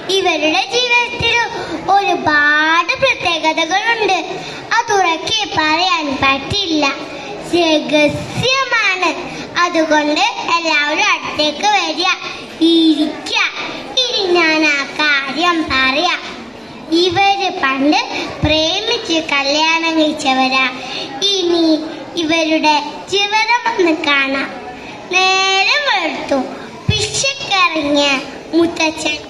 ഇവരുടെ ജീവിതത്തിൽ ഒരുപാട് പ്രത്യേകതകളുണ്ട് അതുറക്കെ പറയാൻ പറ്റില്ല രഹസ്യമാണ് അതുകൊണ്ട് എല്ലാവരും അടുത്തേക്ക് വരിക ഇരിക്ക ഇനി ഞാൻ ആ കാര്യം പറയാം ഇവര് പണ്ട് പ്രേമിച്ച് കല്യാണം കഴിച്ചവരാ ഇനി ഇവരുടെ ജീവിതം ഒന്ന് കാണാം നേരം വെളുത്തു പിശക്കിറങ്ങിയ മുത്തച്ഛൻ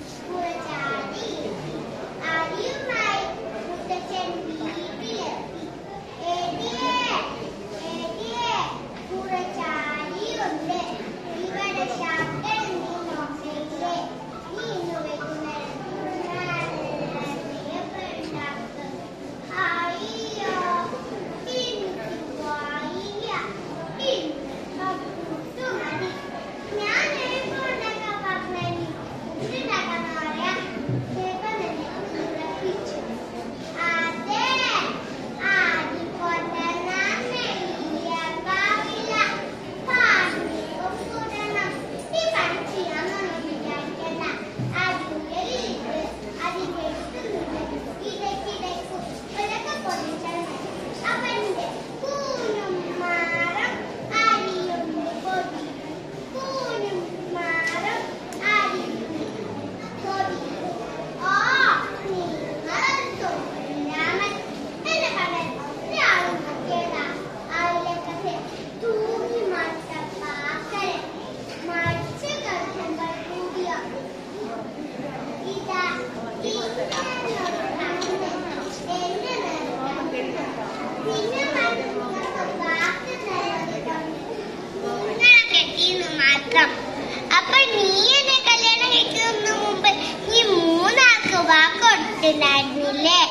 മാത്രം അപ്പൊ നീ എന്നെ കല്യാണം കഴിക്കുന്നതിന് മുമ്പ് നീ മൂന്നാൾക്ക് വാക്ക് കൊടുത്തിട്ടുണ്ടായിരുന്നില്ലേ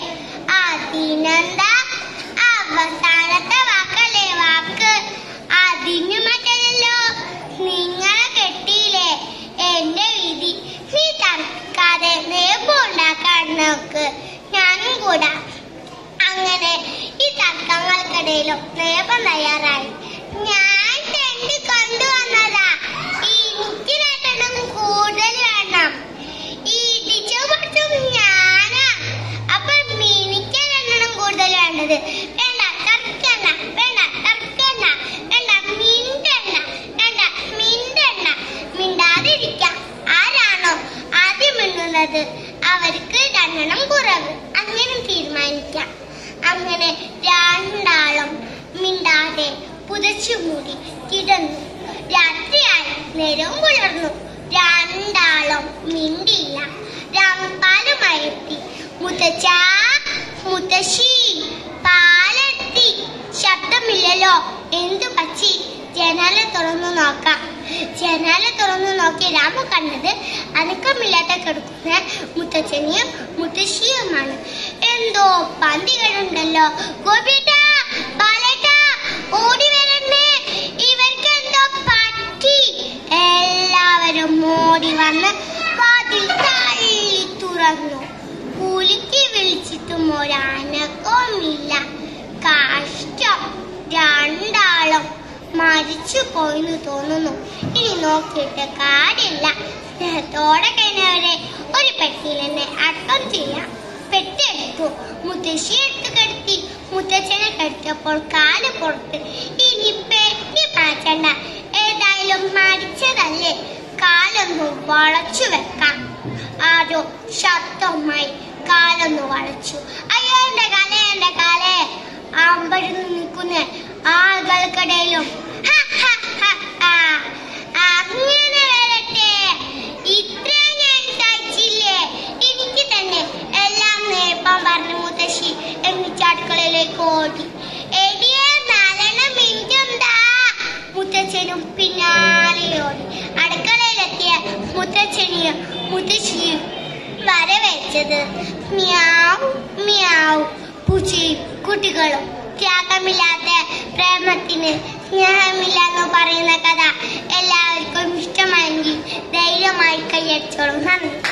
അതിനെന്താ അവസാനത്തെ വാക്കല്ലേ വാക്ക് അതിന് മറ്റല്ലോ നിങ്ങളെ കെട്ടിയില്ലേ എന്റെ വിധി നീ തർക്കാതെ നേപ്പ് ഉണ്ടാക്കാൻ നോക്ക് ഞാനും കൂടാ അങ്ങനെ ഈ തർക്കങ്ങൾക്കിടയിലും നേപ്പം തയ്യാറായി ഞാൻ തെണ്ടി കൊണ്ടുവന്നതാ എനിക്ക് രണ്ടെണ്ണം കൂടുതൽ വേണം ഇടിച്ചു പൊട്ടും ഞാനാ അപ്പൊ എനിക്ക് രണ്ടെണ്ണം കൂടുതൽ വേണ്ടത് വേണ്ട തർക്കണ്ട വേണ്ട തർക്കണ്ട വേണ്ട മിണ്ടണ്ട വേണ്ട മിണ്ടണ്ട മിണ്ടാതിരിക്കാം ആരാണോ ആദ്യം മിണ്ടുന്നത് അവർക്ക് രണ്ടെണ്ണം കുറവ് അങ്ങനെ തീരുമാനിക്കാം അങ്ങനെ രണ്ടാളും മിണ്ടാതെ പുതച്ചു മൂടി കിടന്നു രാത്രിയായി നേരവും പുലർന്നു രണ്ടാളും മിണ്ടിയില്ല രാമപാലുമായി എത്തി മുത്തച്ഛ മുത്തശ്ശി പാലെത്തി ശബ്ദമില്ലല്ലോ എന്തു പച്ചി ജനാല തുറന്നു നോക്കാം ജനാല തുറന്നു നോക്കി രാമു കണ്ടത് അനക്കമില്ലാതെ കിടക്കുന്ന മുത്തച്ഛനെയും മുത്തശ്ശിയുമാണ് എന്തോ പന്തികളുണ്ടല്ലോ ഗോപിയേട്ടാ ബാലേട്ടാ ഓടി വരണേ ഇവർക്ക് എന്തോ പറ്റി എല്ലാവരും ഓടി വന്ന് വാതിൽ തള്ളി തുറന്നു പുലിക്ക് വിളിച്ചിട്ടും ഒരനക്കവുമില്ല കഷ്ടം രണ്ടാളും മരിച്ചു പോയെന്ന് തോന്നുന്നു ഇനി നോക്കിയിട്ട് കാര്യമില്ല സ്നേഹത്തോടെ കഴിഞ്ഞവരെ ഒരു പെട്ടിയിൽ തന്നെ അടക്കം ചെയ്യാം പെട്ടെടുത്തു മുത്തശ്ശി എടുത്ത് കിടത്തി മുത്തച്ഛനെ കിടത്തിയപ്പോൾ കാല് പുറത്ത് ഇനി പെട്ടി മാറ്റണ്ട ഏതായാലും മരിച്ചതല്ലേ കാലൊന്ന് വളച്ചു വെക്കാം ആരോ ശബ്ദമായി കാലൊന്ന് വളച്ചു അയ്യോ എന്റെ കാലേ എന്റെ കാലേ അമ്പഴന്ന് നിൽക്കുന്ന ആളുകൾക്കിടയിലും ഹ, ഹ, ഹ, ഹ. അങ്ങനെ വരട്ടെ ഇത്രയും ഞാൻ കഴിച്ചില്ലേ എനിക്ക് തന്നെ എല്ലാം നേപ്പം പറഞ്ഞു മുത്തശ്ശി എന്നിട്ട് അടുക്കളയിലേക്ക് ഓടി എടിയേ നാലെണ്ണം മിനിറ്റെന്താ മുത്തച്ഛനും പിന്നാലെ ഓടി അടുക്കളയിലെത്തിയ മുത്തച്ഛനെയും മുത്തശ്ശിയും വരവേറ്റത് മ്യാവ് മ്യാവ് പൂച്ചയും കുട്ടികളും ത്യാഗമില്ലാത്ത പ്രേമത്തിന് സ്നേഹമില്ല എന്ന് പറയുന്ന കഥ എല്ലാവർക്കും ഇഷ്ടമായെങ്കിൽ ധൈര്യമായി കൈയടിച്ചോളും നന്ദി